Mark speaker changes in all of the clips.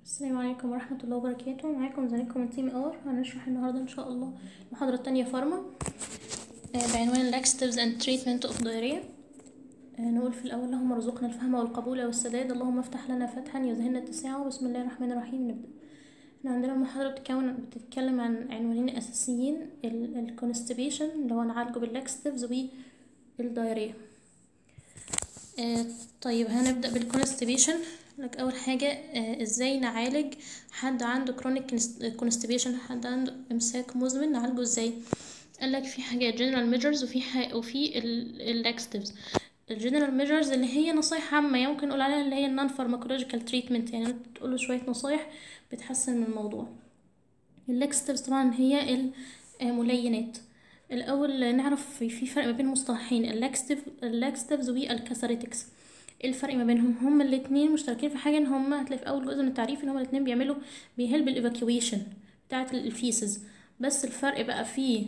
Speaker 1: السلام عليكم ورحمة الله وبركاته معاكم زميلكم من تيم ار هنشرح النهاردة ان شاء الله المحاضرة التانية فارما آه، بعنوان laxatives and treatment of diarrhea آه، نقول في الأول اللهم ارزقنا الفهم والقبول والسداد اللهم افتح لنا فتحا يذهلنا اتساعا بسم الله الرحمن الرحيم نبدأ احنا عندنا المحاضرة بتتكون بتتكلم عن عنوانين أساسيين الكونستيبيشن اللي هو نعالجه باللاكستيفز والدايريا آه، طيب هنبدأ بالكونستيبيشن لك اول حاجه آه ازاي نعالج حد عنده كرونيك كونستيبيشن حد عنده امساك مزمن نعالجه ازاي قال لك في حاجات جنرال ميجرز وفي حاجة وفي اللاكستيفز الجنرال ميجرز اللي هي نصايح عامه يعني ممكن نقول عليها اللي هي النون فارماكولوجيكال تريتمنت يعني انت تقول له شويه نصايح بتحسن من الموضوع اللاكستيفز طبعا هي الملينات الاول نعرف في فرق ما بين مصطلحين اللاكستيف اللاكستيفز والكاساريتكس ايه الفرق ما بينهم هما الاتنين مشتركين في حاجه ان هما هتلاقي في اول جزء من التعريف ان هما الاتنين بيعملوا بيهلب الايفاكيويشن بتاعه الفيسز بس الفرق بقى في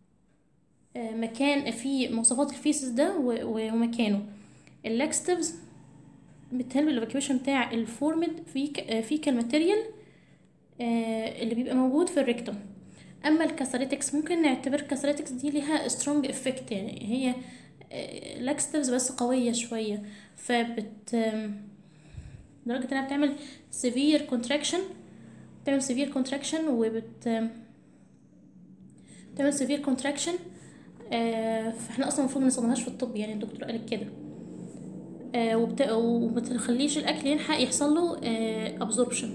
Speaker 1: مكان في مواصفات الفيسز ده ومكانه اللاكستيفز بتهلب الايفاكيويشن بتاع الفورمد في فيكال ماتيريال اللي بيبقى موجود في الريكتوم اما الكاساريتكس ممكن نعتبر كاساريتكس دي ليها سترونج افكت يعني هي لاكستيفز بس قوية شوية فبت لدرجة انها بتعمل severe contraction بتعمل severe contraction وبت بتعمل severe contraction آه فاحنا اصلا المفروض منستخدمهاش في الطب يعني الدكتور قالك كده آه وبت... ومتخليش الاكل يلحق يحصل له آه absorption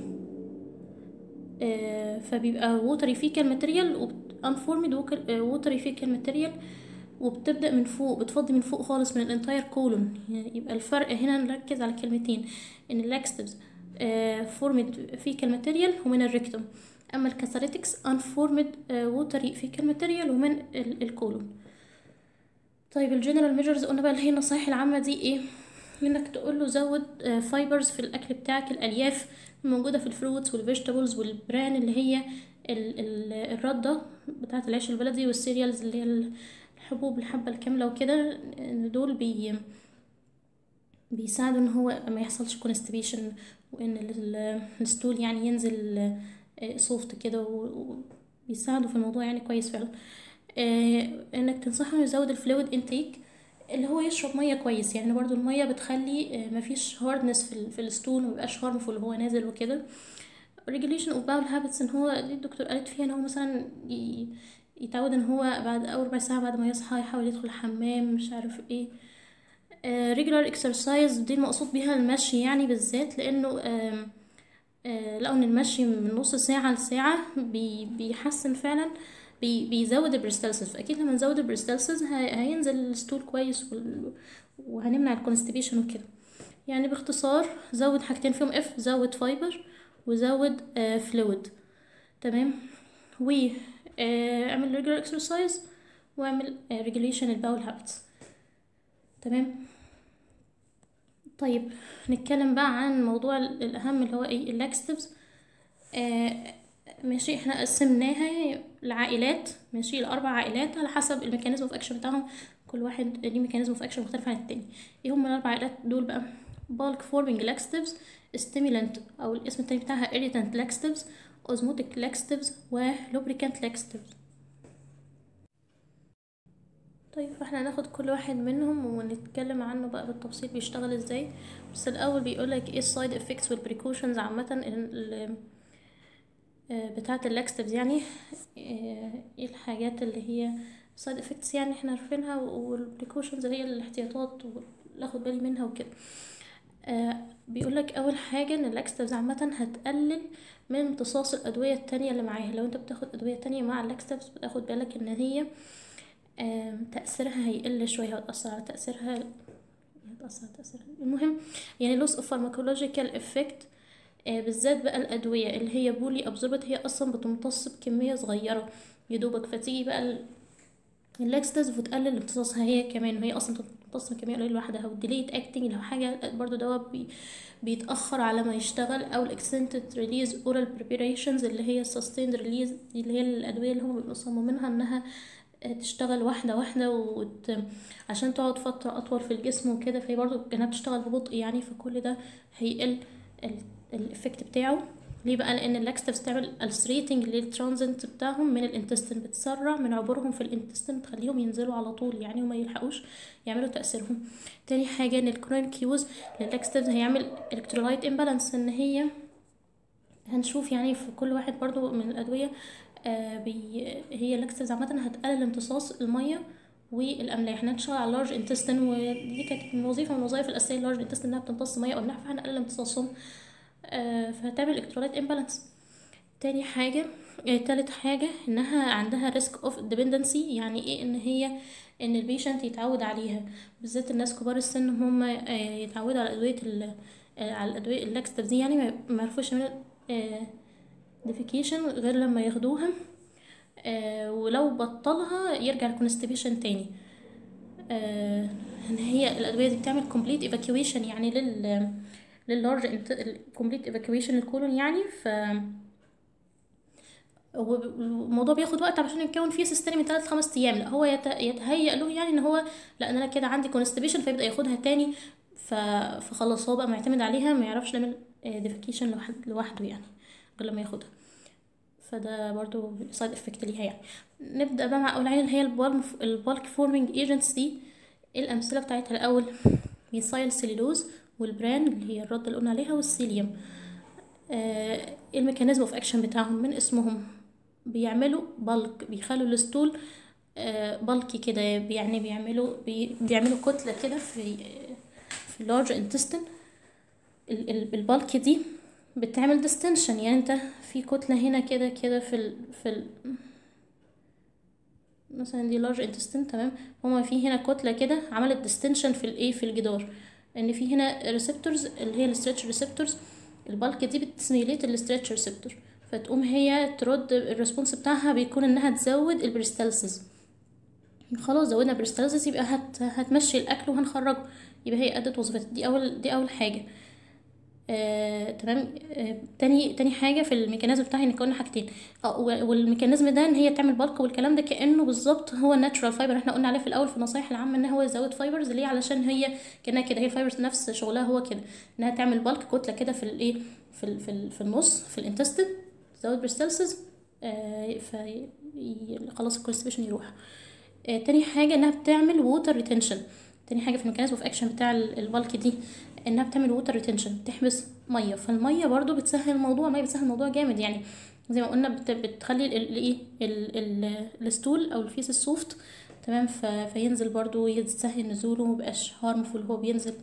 Speaker 1: آه فبيبقى watery fecal material unformed watery fecal material وبتبدا من فوق بتفضي من فوق خالص من الانتاير كولون يعني يبقى الفرق هنا نركز على كلمتين ان اللاكستيفز فورمد فيكال ماتيريال ومن الريكتوم اما الكاساريتكس انفورمد ووتري فيكال ماتيريال ومن الكولون طيب الجنرال ميجرز قلنا بقى اللي هي النصايح العامه دي ايه انك تقول له زود فايبرز في الاكل بتاعك الالياف موجوده في الفروتس والفيجيتابلز والبران اللي هي الرده بتاعه العيش البلدي والسيريالز اللي هي الحبوب الحبة الكاملة وكده دول بي بيساعدوا ان هو ما يحصلش كونستيبيشن وان الستول يعني ينزل سوفت كده وبيساعدوا في الموضوع يعني كويس فعلا انك تنصحه يزود الفلويد انتيك اللي هو يشرب ميه كويس يعني برضو الميه بتخلي مفيش هاردنس في, في الستول مبيبقاش هارمفول وهو نازل وكده regulation of bowel habits ان هو دي الدكتور قالت فيها ان هو مثلا يتعود ان هو بعد اول ربع ساعه بعد ما يصحى يحاول يدخل الحمام مش عارف ايه آه regular exercise دي المقصود بيها المشي يعني بالذات لانه آه آه لقوا ان المشي من نص ساعه لساعه بي بيحسن فعلا بي بيزود البريستالسيس فاكيد لما نزود البريستالسيس هينزل الستول كويس وهنمنع الكونستيبيشن وكده يعني باختصار زود حاجتين فيهم اف زود فايبر وزود فلويد تمام و اعمل regular exercise واعمل regulation الباول habits تمام طيب نتكلم بقى عن موضوع الاهم اللي هو ايه اللاكستيفز آه ماشي احنا قسمناها لعائلات ماشي لاربع عائلات على حسب الميكانيزم اوف اكشن بتاعهم كل واحد ليه ميكانيزم اوف اكشن مختلف عن التاني ايه هم الاربع عائلات دول بقى bulk forming laxatives stimulant او الاسم التاني بتاعها irritant laxatives osmotic laxatives و lubricant laxatives طيب فاحنا هناخد كل واحد منهم ونتكلم عنه بقى بالتفصيل بيشتغل ازاي بس الاول بيقولك ايه السايد افكتس والبريكوشنز عامه بتاعه اللاكستيفز يعني ايه الحاجات اللي هي سايد افكتس يعني احنا عارفينها والبريكوشنز هي الاحتياطات واخد بالي منها وكده آه بيقولك اول حاجه ان اللاكستيفز عامه هتقلل من امتصاص الادويه التانية اللي معاها لو انت بتاخد ادويه تانية مع اللاكستيفز بتاخد بالك ان هي آه تاثيرها هيقل شويه هتاثر على تاثيرها هتاثر على تاثيرها المهم يعني لوس اوف فارماكولوجيكال افكت بالذات بقى الادويه اللي هي بولي ابزوربت هي اصلا بتمتص بكميه صغيره يدوبك فتيجي بقى اللاكستيفز وتقلل امتصاصها هي كمان وهي اصلا بتمتص كميه قليله لوحدها والديليت اكتنج لو حاجه برضو دواء بي بيتاخر على ما يشتغل او الاكستنتد ريليز اورال بريبيريشنز اللي هي السستيند ريليز اللي هي الادويه اللي هم بيبقوا مصممينها انها تشتغل واحدة واحدة وت... عشان تقعد فترة أطول في الجسم وكده فهي برضه إنها بتشتغل ببطء يعني فكل ده هيقل الإفكت بتاعه ليه بقى لان اللاكستيفز تعمل الستريتنج للترانزنت بتاعهم من الانتستين بتسرع من عبورهم في الانتستين تخليهم ينزلوا على طول يعني وما يلحقوش يعملوا تاثيرهم تاني حاجه ان الكرونيك كيوز لللاكستيفز هيعمل الكترولايت امبالانس ان هي هنشوف يعني في كل واحد برضو من الادويه آه بي هي اللاكستيفز عامه هتقلل امتصاص الميه والاملاح انها تشتغل على اللارج انتستين ودي كانت من وظيفه من الوظائف الاساسيه اللارج انتستين انها بتمتص ميه واملاح فهنقلل امتصاصهم آه فهتعمل الكترولايت امبالانس تاني حاجة آه تالت حاجة انها عندها ريسك اوف ديبندنسي يعني ايه ان هي ان البيشنت يتعود عليها بالذات الناس كبار السن هم آه يتعودوا على ادوية على الادوية اللاكستيف دي يعني ما يعرفوش يعملوا ديفيكيشن غير لما ياخدوها ولو بطلها يرجع الكونستيبيشن تاني ان هي الادوية دي بتعمل كومبليت ايفاكيويشن يعني لل لللارج كومبليت ايفاكيويشن للكولون يعني ف الموضوع بياخد وقت عشان يتكون فيه تاني من 3 5 ايام لا هو يت... يتهيأ له يعني ان هو لا انا كده عندي كونستيبيشن فيبدا ياخدها تاني ف... فخلاص هو بقى معتمد عليها ما يعرفش يعمل ديفيكيشن لوحد... لوحده يعني غير لما ياخدها فده برضو سايد افكت ليها يعني نبدا بقى مع اول عين اللي هي البالك فورمينج ايجنتس دي الامثله بتاعتها الاول ميثايل سيلولوز والبران اللي هي الرد اللي قلنا عليها والسيليوم آه الميكانيزم اوف اكشن بتاعهم من اسمهم بيعملوا بلك بيخلوا الستول آه بلكي كده يعني بيعملوا بي بيعملوا كتلة كده في في اللارج انتستين البلك دي بتعمل ديستنشن يعني انت في كتلة هنا كده كده في ال في ال مثلا دي لارج انتستين تمام هما في هنا كتلة كده عملت ديستنشن في الايه في الجدار ان في هنا ريسبتورز اللي هي الستريتش ريسبتورز البالك دي بتسميليت الستريتش ريسبتور فتقوم هي ترد الريسبونس بتاعها بيكون انها تزود البريستالسيس خلاص زودنا بريستالسيس يبقى هت هتمشي الاكل وهنخرجه يبقى هي ادت وظيفتها دي اول دي اول حاجه آه، تمام آه، تاني تاني حاجه في الميكانيزم بتاعها ان قلنا حاجتين اه والميكانيزم ده ان هي تعمل بالك والكلام ده كانه بالظبط هو الناتشورال فايبر احنا قلنا عليه في الاول في النصايح العامه ان هو يزود فايبرز ليه علشان هي كانها كده هي الفايبرز نفس شغلها هو كده انها تعمل بالك كتله كده في الايه في ال في, ال في النص في الانتستين تزود بريستالسيس آه ف خلاص الكونستيبيشن يروح آه تاني حاجه انها بتعمل ووتر ريتنشن تاني حاجه في الميكانيزم اوف اكشن بتاع البالك دي انها بتعمل ووتر ريتنشن تحبس ميه فالميه برضو بتسهل الموضوع الميه بتسهل الموضوع جامد يعني زي ما قلنا بت بتخلي الايه الستول او الفيس السوفت تمام فينزل برضو يسهل نزوله ومبقاش هارمفول هو بينزل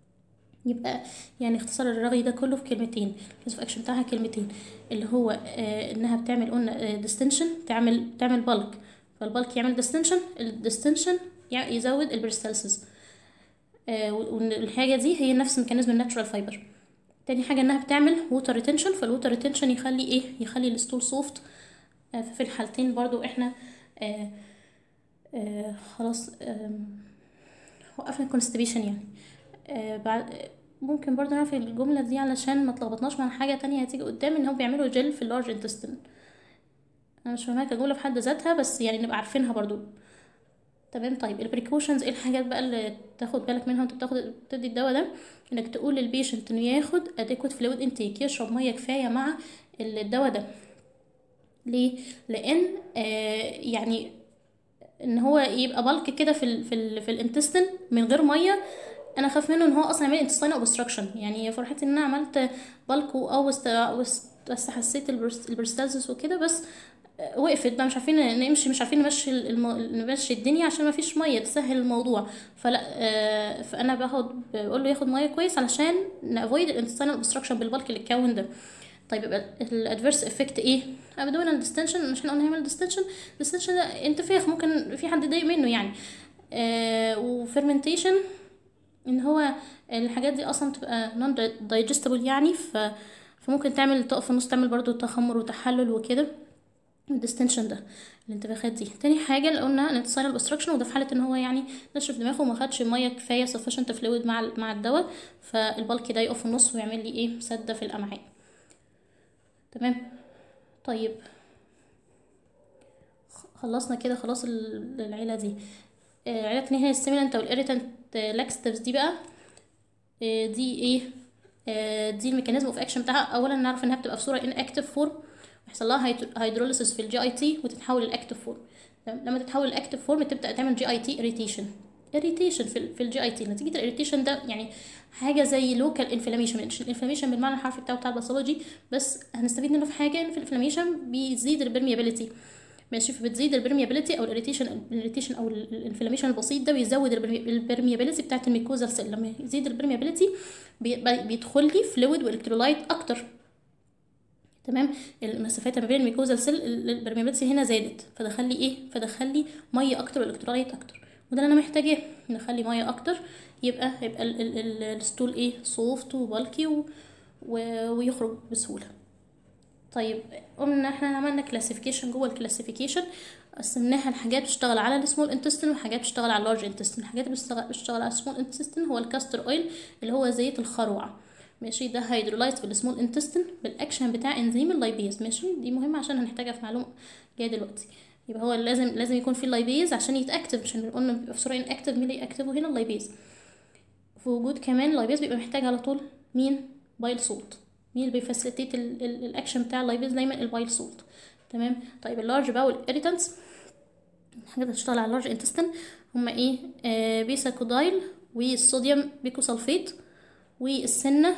Speaker 1: يبقى يعني اختصار الرغي ده كله في كلمتين الميكانيزم اوف اكشن بتاعها كلمتين اللي هو آه انها بتعمل قلنا ديستنشن تعمل تعمل بالك فالبالك يعمل ديستنشن الديستنشن يزود البريستالسيس آه والحاجه دي هي نفس ميكانيزم الناتشورال فايبر تاني حاجه انها بتعمل ووتر ريتنشن فالووتر ريتنشن يخلي ايه يخلي الستول سوفت آه ففي الحالتين برضو احنا آه آه خلاص آه وقفنا الكونستيبيشن يعني آه بعد ممكن برضو نعرف الجملة دي علشان ما تلخبطناش مع حاجة تانية هتيجي قدام ان هم بيعملوا جل في اللارج انتستين انا مش فاهمها كجملة في حد ذاتها بس يعني نبقى عارفينها برضو تمام طيب البريكوشنز ايه الحاجات بقى اللي تاخد بالك منها وانت بتاخد بتدي الدواء ده انك تقول للبيشنت انه ياخد اديكوت فلويد انتيك يشرب ميه كفايه مع الدواء ده ليه لان آه يعني ان هو يبقى بلك كده في ال في ال في الانتستين من غير ميه انا خاف منه ان هو اصلا يعمل انتستين اوبستراكشن يعني فرحتي ان انا عملت بالك او بس حسيت البرستالسيس وكده بس وقفت بقى مش عارفين نمشي مش عارفين نمشي المو... نمشي الدنيا عشان ما فيش ميه تسهل الموضوع فلا آه فانا باخد بقول له ياخد ميه كويس علشان نافويد الانتستينال اوبستراكشن بالبلك اللي اتكون ده طيب يبقى الادفيرس افكت ايه ابدومينال ديستنشن مش احنا قلنا هيعمل ديستنشن ديستنشن ده انتفاخ ممكن في حد يضايق منه يعني آه وفيرمنتيشن ان هو الحاجات دي اصلا تبقى نون دايجستبل يعني ف فممكن تعمل تقف في النص تعمل برضو تخمر وتحلل وكده الديستنشن ده الانتفاخات دي تاني حاجه اللي قلنا الانتصال الاوبستراكشن وده في حاله ان هو يعني نشف دماغه وما خدش ميه كفايه sufficient فلويد مع مع الدواء فالبلك ده يقف في النص ويعمل لي ايه سده في الامعاء تمام طيب خلصنا كده خلاص العيله دي العيله التانية هي السيميلانت او الاريتنت لاكستيفز دي بقى دي ايه آه، دي الميكانيزم اوف اكشن بتاعها اولا نعرف انها بتبقى في صوره ان اكتف فورم ويحصل لها هيدروليسيس في الجي اي تي وتتحول للاكتف فورم لما تتحول للاكتف فورم تبدا تعمل جي اي تي اريتيشن اريتيشن في في الجي اي تي نتيجه الاريتيشن ده يعني حاجه زي لوكال انفلاميشن مش الانفلاميشن بالمعنى الحرفي بتاعه بتاع الباثولوجي بس هنستفيد منه في حاجه ان في الانفلاميشن بيزيد البرميابيليتي ماشي فبتزيد البرميابيليتي او الاريتيشن الاريتيشن او الانفلاميشن البسيط ده بيزود البرميابيليتي بتاعه الميكوزال سيل لما يزيد البرميابيليتي بيدخل لي فلويد والكترولايت اكتر تمام المسافات ما بين الميكوزال سيل البرميابيليتي هنا زادت فدخل لي ايه فدخل لي ميه اكتر والكترولايت اكتر وده اللي انا محتاجاه نخلي ميه اكتر يبقى يبقى الستول ايه سوفت وبالكي و... ويخرج بسهوله طيب قلنا احنا عملنا كلاسيفيكيشن جوه الكلاسيفيكيشن قسمناها لحاجات بتشتغل على السمول انتستين وحاجات بتشتغل على اللارج انتستين الحاجات اللي بتشتغل, بتشتغل على السمول انتستين هو الكاستر اويل اللي هو زيت الخروع ماشي ده هيدرولايز في السمول انتستين بالاكشن بتاع انزيم اللايبيز ماشي دي مهمه عشان هنحتاجها في معلومه جايه دلوقتي يبقى هو لازم لازم يكون في اللايبيز عشان يتاكتف عشان قلنا بيبقى في صوره ان اكتف مين اللي ياكتفه هنا اللايبيز في وجود كمان اللايبيز بيبقى محتاج على طول مين بايل سولت مين اللي بيفاسيليتيت الاكشن بتاع اللايبيز دايما البايل سولت تمام طيب اللارج باول اريتانتس الحاجات اللي بتشتغل على اللارج انتستين هما ايه آه بيساكودايل والصوديوم بيكوسلفيت والسنه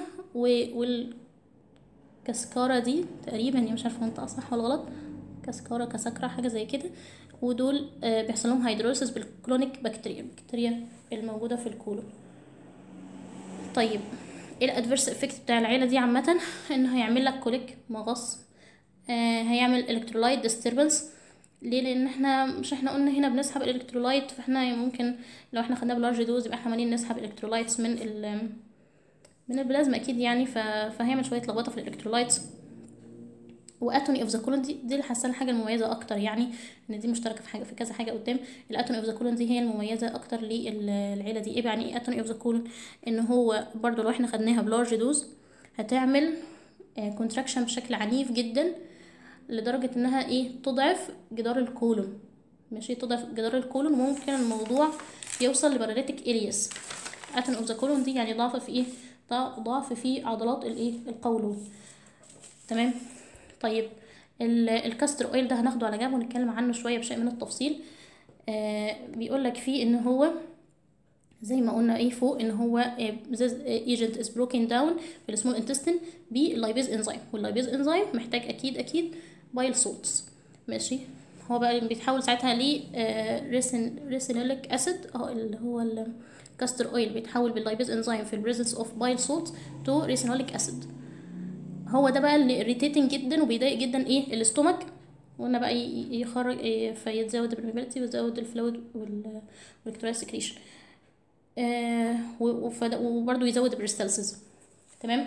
Speaker 1: والكسكارة دي تقريبا يعني مش عارفه انطقها صح ولا غلط كسكارة كسكرة حاجة زي كده ودول آه بيحصل لهم هيدروليسيس بالكلونيك بكتيريا البكتيريا الموجودة في الكولون طيب ايه الادفيرس افكت بتاع العيلة دي عامة انه هيعمل لك كوليك مغص آه هيعمل الكترولايت ديستربنس ليه لان احنا مش احنا قلنا هنا بنسحب الالكترولايت فاحنا ممكن لو احنا خدناه بلارج دوز يبقى احنا عمالين نسحب الالكترولايتس من ال من البلازما اكيد يعني ف... فهيعمل شويه لخبطه في الالكترولايتس واتوني اوف ذا كولون دي دي اللي حاسه الحاجه المميزه اكتر يعني ان دي مشتركه في حاجه في كذا حاجه قدام الاتوني اوف ذا كولون دي هي المميزه اكتر للعيله دي ايه يعني ايه اتوني اوف ذا كولون ان هو برضو لو احنا خدناها بلارج دوز هتعمل كونتراكشن بشكل عنيف جدا لدرجه انها ايه تضعف جدار الكولون ماشي تضعف جدار الكولون وممكن الموضوع يوصل لباراليتيك ارياس اتوني اوف ذا كولون دي يعني ضعف في ايه ضعف في عضلات الايه القولون تمام طيب الكاستر اويل ده هناخده على جنب ونتكلم عنه شويه بشيء من التفصيل آه بيقول لك فيه ان هو زي ما قلنا ايه فوق ان هو ايجنت از بروكن داون في السمول انتستين باللايبيز انزيم واللايبيز انزيم محتاج اكيد اكيد بايل سولتس ماشي هو بقى بيتحول ساعتها ل ريسين ريسينوليك اسيد اه اللي هو الكاستر اويل بيتحول باللايبيز انزيم في البريزنس اوف بايل سولت تو ريسينوليك اسيد هو ده بقى اللي irritating جدا وبيضايق جدا ايه الاستومك وقلنا بقى يخرج إيه فيتزود البرميبيليتي ويزود الفلويد والالكترولايت سكريشن آه وبرده يزود البريستالسيس تمام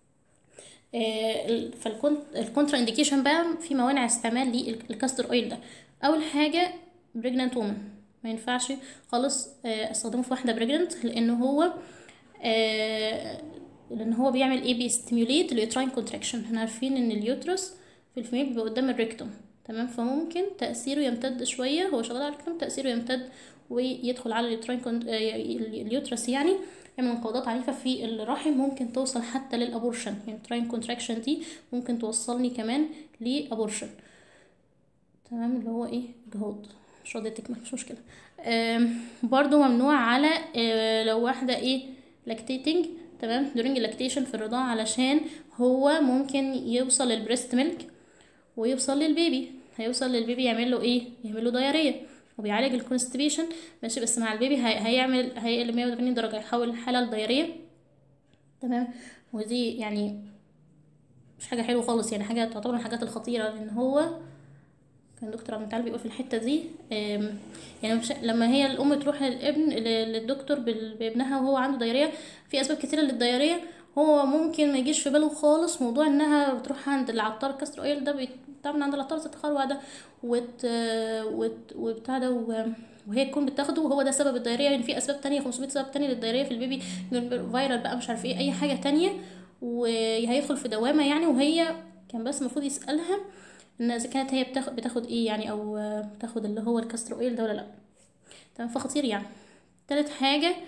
Speaker 1: آه فالكونترا انديكيشن بقى في موانع استعمال للكاستر اويل ده اول حاجه بريجنانت وومن ما ينفعش خالص آه استخدمه في واحده بريجنانت لان هو آه لان هو بيعمل ايه بيستيموليت اليوتراين كونتراكشن احنا عارفين ان اليوترس في الفيميل بيبقى قدام الريكتوم تمام فممكن تاثيره يمتد شويه هو شغال على الريكتوم تاثيره يمتد ويدخل على اليوتراين كونت... اليوترس يعني يعمل انقباضات عنيفه في الرحم ممكن توصل حتى للابورشن يعني التراين كونتراكشن دي ممكن توصلني كمان لابورشن تمام اللي هو ايه جهود مش راضيه تكمل مش مشكله برضو ممنوع على لو واحده ايه لاكتيتنج تمام during اللاكتيشن في الرضاعة علشان هو ممكن يوصل للبريست ميلك ويوصل للبيبي هيوصل للبيبي يعمل له ايه يعمل له دايريه وبيعالج الكونستيبيشن ماشي بس مع البيبي هي... هيعمل هيقلب 180 درجه يحول الحاله لدايريه تمام ودي يعني مش حاجه حلوه خالص يعني حاجه تعتبر من الحاجات الخطيره لان هو كان دكتور عبد المتعال بيقول في الحته دي يعني مش لما هي الام تروح للابن للدكتور بابنها وهو عنده دايريه في اسباب كتيره للدايريه هو ممكن ما يجيش في باله خالص موضوع انها بتروح عند العطار كاستر اويل ده بتاع من عند العطار ذات الخروع ده وت وت وبتاع ده وهي تكون بتاخده وهو ده سبب الدايريه يعني في اسباب تانية 500 سبب تاني للدايريه في البيبي فايرال بقى مش عارف ايه اي حاجه تانية وهيدخل في دوامه يعني وهي كان بس المفروض يسالها ان اذا كانت هي بتاخد بتاخد ايه يعني او بتاخد اللي هو الكاستر اويل ده ولا لا تمام فخطير يعني تالت حاجه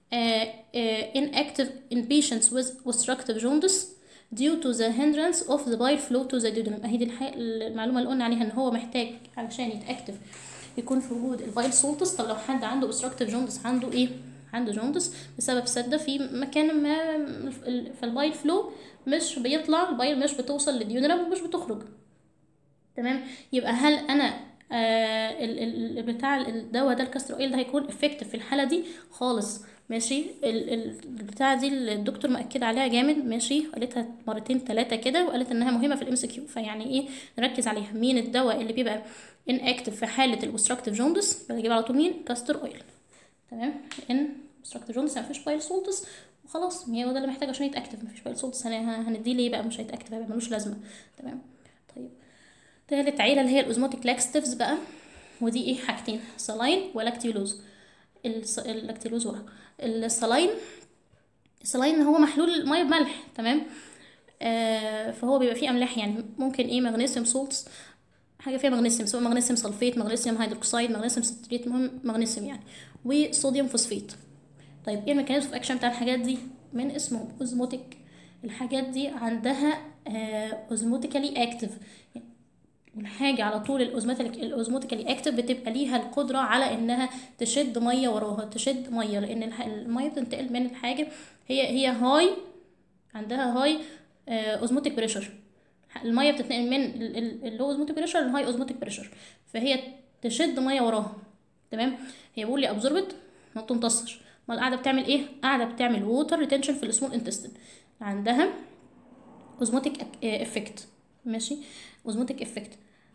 Speaker 1: uh, uh, inactive in patients with obstructive jaundice due to the hindrance of the bile flow to the duodenum اهي دي الح- المعلومه اللي قلنا عليها ان هو محتاج علشان يتاكتف يكون في وجود البايل سولتس طب لو حد عنده obstructive jaundice عنده ايه عنده جوندس بسبب سده في مكان ما ال- فالبايل فلو مش بيطلع البايل مش بتوصل للديودنم ومش بتخرج تمام يبقى هل انا آه ال- ال- ال- بتاع الدواء ده الكاستر اويل ده هيكون افكتيف في الحاله دي خالص ماشي ال- ال- البتاعه دي الدكتور مأكد عليها جامد ماشي قالتها مرتين ثلاثه كده وقالت انها مهمه في الام سي كيو فيعني ايه نركز عليها مين الدواء اللي بيبقى ان اكتف في حاله الاوبستراكتيف جوندس بجيب على طول مين كاستر اويل تمام ان اوبستراكتيف جوندس مفيش بايل سولتس وخلاص هو ده اللي محتاج عشان يتاكتف مفيش بايل سولتس هنديه ليه بقى مش هيتاكتف هيبقى ملوش لازمه تمام طيب تالت عيلة اللي هي الأوزموتيك لاكستيفز بقى ودي ايه حاجتين صلاين ولاكتيلوز الص- اللاكتيلوز ورا الصلاين الصلاين هو محلول ميه بملح تمام آه فهو بيبقى فيه املاح يعني ممكن ايه مغنيسيوم سولتس حاجه فيها مغنيسيوم سواء مغنيسيوم سلفيت مغنيسيوم هيدروكسيد مغنيسيوم ستريت مهم مغنيسيوم يعني وصوديوم فوسفيت طيب ايه الميكانيزم اوف اكشن بتاع الحاجات دي من اسمه اوزموتيك الحاجات دي عندها اوزموتيكالي اكتف والحاجة على طول الاوزموتيك الاوزموتيكالي اكتف بتبقى ليها القدرة على انها تشد مية وراها تشد مية لان الح- المية بتنتقل من الحاجة هي هي هاي عندها هاي اوزموتيك بريشر المية بتتنقل من اللو اوزموتيك بريشر للهاي اوزموتيك بريشر فهي تشد مية وراها تمام هي بيقول لي ابزوربت ما بتمتصش ما القاعدة بتعمل ايه قاعدة بتعمل ووتر ريتنشن في السمول انتستين عندها اوزموتيك افكت ماشي اوزموتيك افكت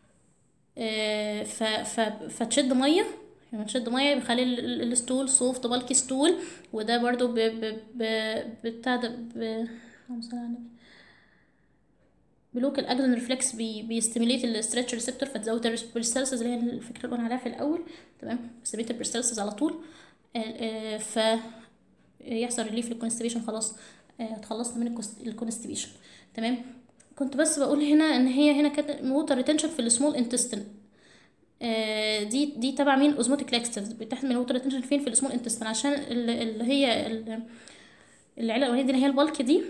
Speaker 1: ف ف فتشد ميه لما تشد ميه بيخلي ال- ال- الستول سوفت بالكي ستول وده برضو ب ب ب بتاع ده ب اللهم صل على النبي بلوك الاجدن ريفلكس بي بيستيميليت الستريتش ريسبتور فتزود البريستالسز اللي هي الفكره اللي قلنا عليها في الاول تمام بيستيميليت البريستالسز على طول آه، آه، ف يحصل ريليف للكونستيبيشن خلاص آه، اتخلصنا من الكونستيبيشن تمام كنت بس بقول هنا ان هي هنا كانت ووتر ريتنشن في السمول انتستين دي دي تبع مين اوزموتيك لاكستيفز بتحمل ووتر ريتنشن فين في السمول انتستين عشان ال- اللي هي ال- العيله الاولانيه دي اللي هي البلك دي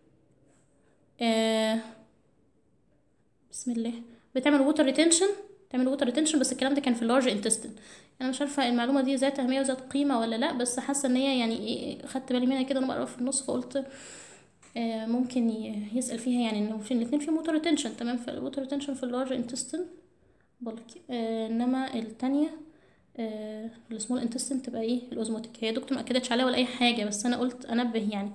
Speaker 1: آه، بسم الله بتعمل ووتر ريتنشن تعمل ووتر ريتنشن بس الكلام ده كان في اللارج انتستين انا مش عارفه المعلومه دي ذات اهميه وذات قيمه ولا لا بس حاسه ان هي يعني ايه خدت بالي منها كده وانا بقرا في النص فقلت آه، ممكن ي- يسال فيها يعني انه في الاثنين فيهم ووتر ريتنشن تمام فالووتر ريتنشن في اللارج انتستين بلكي آه انما التانية آه السمول انتستين تبقى ايه الاوزموتيك هي دكتور ما اكدتش عليها ولا اي حاجه بس انا قلت انبه يعني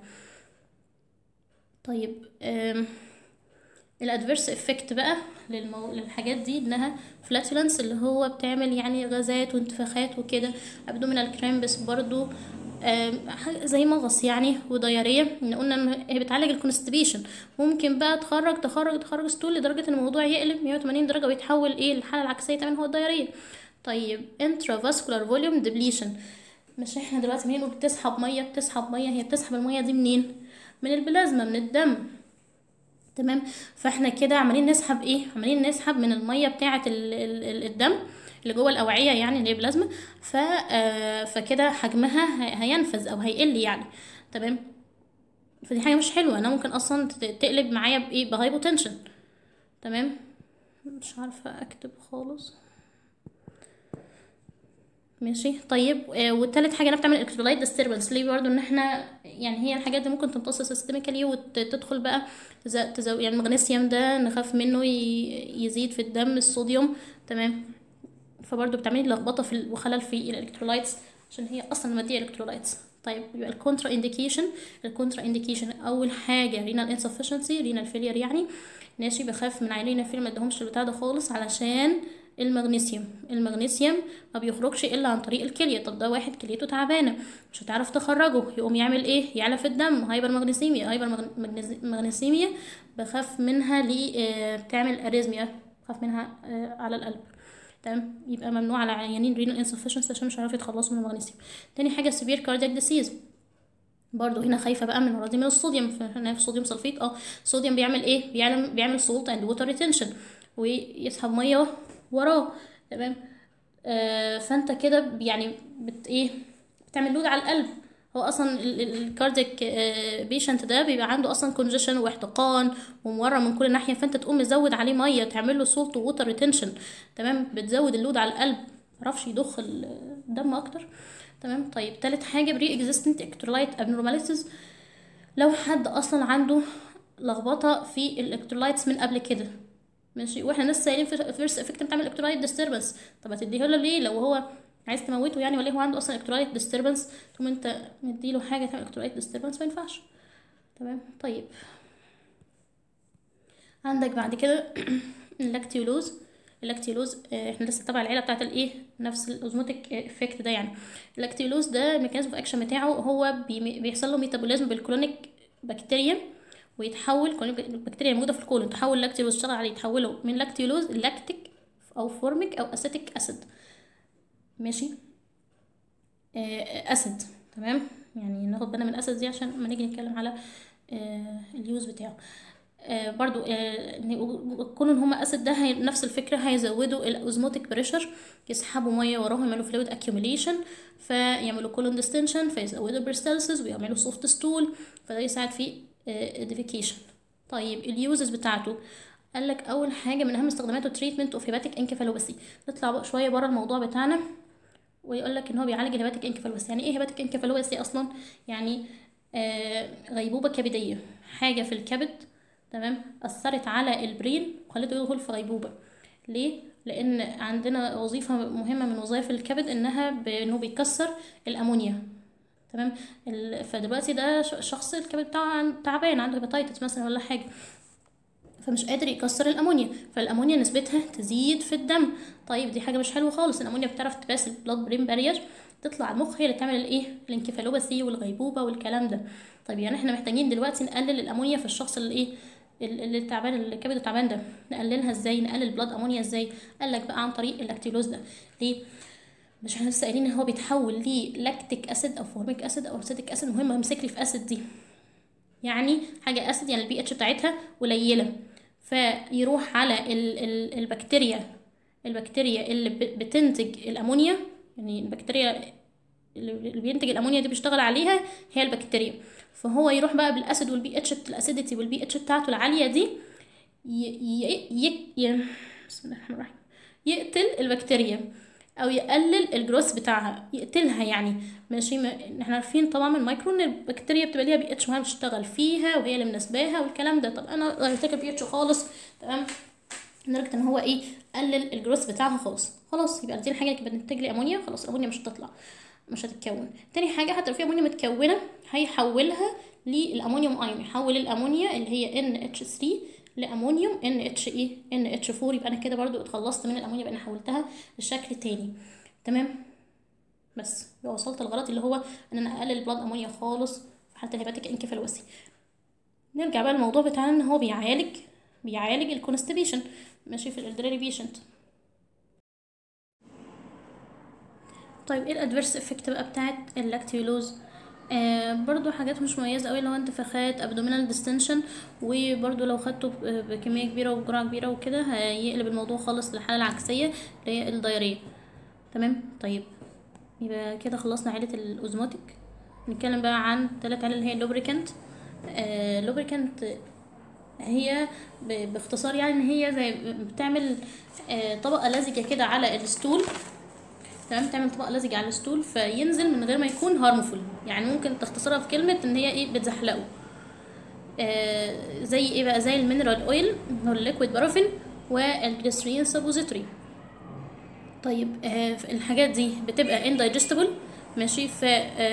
Speaker 1: طيب آم، الادفيرس افكت بقى للمو... للحاجات دي انها فلاتولنس اللي هو بتعمل يعني غازات وانتفاخات وكده ابدومينال كرامبس برضو آم، حاجة زي مغص يعني وديارية إن قلنا ان هي بتعالج الكونستيبيشن ممكن بقى تخرج تخرج تخرج ستول لدرجة ان الموضوع يقلب 180 درجة ويتحول ايه الحالة العكسية تماما هو الديارية طيب intravascular volume depletion مش احنا دلوقتي بنقول بتسحب مية بتسحب مية هي بتسحب المية دي منين من البلازما من الدم تمام فاحنا كده عمالين نسحب ايه عمالين نسحب من الميه بتاعه ال- ال- ال- الدم اللي جوه الاوعيه يعني اللي هي بلازما ف آه، فكده حجمها هي- هينفذ او هيقل يعني تمام فدي حاجه مش حلوه انا ممكن اصلا ت- تقلب معايا بايه بهايبوتنشن تمام مش عارفه اكتب خالص ماشي طيب آه والتالت حاجه انا بتعمل الكترولايت ديستربنس ليه برضو ان احنا يعني هي الحاجات دي ممكن تمتص سيستميكالي وتدخل بقى تز- تزو يعني المغنيسيوم ده نخاف منه ي- يزيد في الدم الصوديوم تمام فبرضو بتعملي لخبطه في ال- وخلل في الالكترولايتس عشان هي اصلا ماديه الكترولايتس طيب يبقى الكونترا انديكيشن الكونترا انديكيشن اول حاجه رينال انسفشنسي رينال فيلير يعني ماشي بخاف من عينين الفيلم ما ادهمش البتاع ده خالص علشان المغنيسيوم المغنيسيوم ما بيخرجش الا عن طريق الكليه طب ده واحد كليته تعبانه مش هتعرف تخرجه يقوم يعمل ايه يعلى في الدم هايبر مغنيسيميا هايبر مغن- مغنيز- مغنيسيميا بخاف منها ل آه، بتعمل اريزميا بخاف منها آه، على القلب تمام يبقى ممنوع على عيانين رينال انسفشنسي عشان مش هيعرفوا يتخلصوا من المغنيسيوم تاني حاجه سيفير كاردياك ديسيز برضو هنا خايفه بقى من مرضي من الصوديوم هنا في صوديوم سلفيت اه الصوديوم بيعمل ايه بيعمل بيعمل سولت اند ووتر ريتنشن ويسحب ميه وراه تمام آه فانت كده يعني بت ايه بتعمل لود على القلب هو اصلا الكارديك بيشنت ده بيبقى عنده اصلا كونجيشن واحتقان ومورم من كل ناحيه فانت تقوم مزود عليه ميه تعمل له سولت ووتر ريتنشن تمام بتزود اللود على القلب معرفش يضخ الدم اكتر تمام طيب تالت حاجه بري اكزيستنت الكترولايت ابنورماليتيز لو حد اصلا عنده لخبطه في الالكترولايتس من قبل كده ماشي واحنا لسه قايلين في فيرست افكت بتعمل الكترولايت ديستربنس طب هتديه له ليه لو هو عايز تموته يعني ولا هو عنده اصلا الكترولايت ديستربنس تقوم انت مديله حاجه تعمل الكترولايت ديستربنس ما ينفعش تمام طيب عندك بعد كده اللاكتيولوز اللاكتيولوز احنا لسه تبع العيله بتاعت الايه نفس الاوزموتيك افكت ده يعني اللاكتيولوز ده الميكانيزم اوف اكشن بتاعه هو بي بيحصل له ميتابوليزم بالكلونيك بكتيريا ويتحول كلونيك البكتيريا الموجوده في الكولون تحول اللاكتيولوز تشتغل عليه يتحوله من لاكتيولوز لاكتيك او فورميك او اسيتيك اسيد ماشي آه اسيد تمام يعني ناخد بالنا من الاسيد دي عشان لما نيجي نتكلم على آه اليوز بتاعه آه برضو آه كون ان هما اسيد ده هي نفس الفكره هيزودوا الاوزموتيك بريشر يسحبوا ميه وراهم يعملوا فلويد اكيوميليشن فيعملوا كولون ديستنشن فيزودوا بريستالسيس ويعملوا سوفت ستول فده يساعد في ديفيكيشن طيب اليوزز بتاعته قال لك اول حاجه من اهم استخداماته تريتمنت اوف هيباتيك انكفالوباثي نطلع بقى شويه بره الموضوع بتاعنا ويقول لك ان هو بيعالج الهيباتيك انكفالوباثي يعني ايه هيباتيك انكفالوباثي اصلا يعني آه غيبوبه كبديه حاجه في الكبد تمام اثرت على البرين وخلته يدخل في غيبوبه ليه لان عندنا وظيفه مهمه من وظائف الكبد انها بانه بيكسر الامونيا تمام فدلوقتي ده شخص الكبد بتاعه تعبان عنده هيباتيتس مثلا ولا حاجه فمش قادر يكسر الامونيا فالامونيا نسبتها تزيد في الدم طيب دي حاجه مش حلوه خالص الامونيا بتعرف تباس البلاد برين بارير تطلع المخ هي اللي تعمل الايه الانكفالوباثي والغيبوبه والكلام ده طيب يعني احنا محتاجين دلوقتي نقلل الامونيا في الشخص اللي ايه اللي تعبان الكبد التعبان ده نقللها ازاي نقلل البلاد امونيا ازاي قال لك بقى عن طريق اللاكتيلوز ده ليه مش احنا لسه قايلين ان هو بيتحول للاكتيك اسيد او فورميك اسيد او اسيتيك اسيد المهم امسك لي في اسيد دي يعني حاجه اسيد يعني البي اتش بتاعتها قليله فيروح على ال ال البكتيريا البكتيريا اللي بتنتج الامونيا يعني البكتيريا اللي بينتج الامونيا دي بيشتغل عليها هي البكتيريا فهو يروح بقى بالاسيد والبي اتش الاسيديتي والبي اتش بتاعته العاليه دي ي ي ي بسم الله الرحمن الرحيم يقتل البكتيريا او يقلل الجروث بتاعها يقتلها يعني ماشي ما احنا عارفين طبعا من المايكرو ان البكتيريا بتبقى ليها بي اتش مهم تشتغل فيها وهي اللي مناسباها والكلام ده طب انا غيرت البي اتش خالص تمام لدرجه ان هو ايه قلل الجروث بتاعها خالص خلاص يبقى دي الحاجه اللي كانت بتنتج لي امونيا خلاص الامونيا مش هتطلع مش هتتكون تاني حاجه حتى لو في امونيا متكونه هيحولها للامونيوم ايون يحول الامونيا اللي هي NH3 لامونيوم NH ايه NH4 يبقى انا كده برضو اتخلصت من الامونيا بقى انا حولتها لشكل تاني تمام بس يبقى وصلت للغلط اللي هو ان انا اقلل البلاد امونيا خالص في حاله الهيباتيك انكفالوسي نرجع بقى للموضوع بتاعنا ان هو بيعالج بيعالج الكونستيبيشن ماشي في الالدراري بيشنت طيب ايه الادفيرس افكت بقى بتاعت اللاكتيولوز آه برضو حاجات مش مميزة قوي لو انتفاخات ابدومينال ديستنشن وبرضو لو خدته بكمية كبيرة وبجرعة كبيرة وكده هيقلب الموضوع خالص للحالة العكسية اللي هي الدايرية تمام طيب يبقى كده خلصنا عيلة الاوزموتيك نتكلم بقى عن تلات عيلة اللي هي اللوبريكانت آه لوبريكانت هي باختصار يعني ان هي زي بتعمل آه طبقة لزجة كده على الستول تمام تعمل طبقه لزجه على الستول فينزل من غير ما يكون هارمفول يعني ممكن تختصرها في كلمه ان هي ايه بتزحلقه آه زي ايه بقى زي المينرال اويل هو الليكويد بارافين والجليسرين سبوزيتوري طيب آه الحاجات دي بتبقى اندايجستبل ماشي ف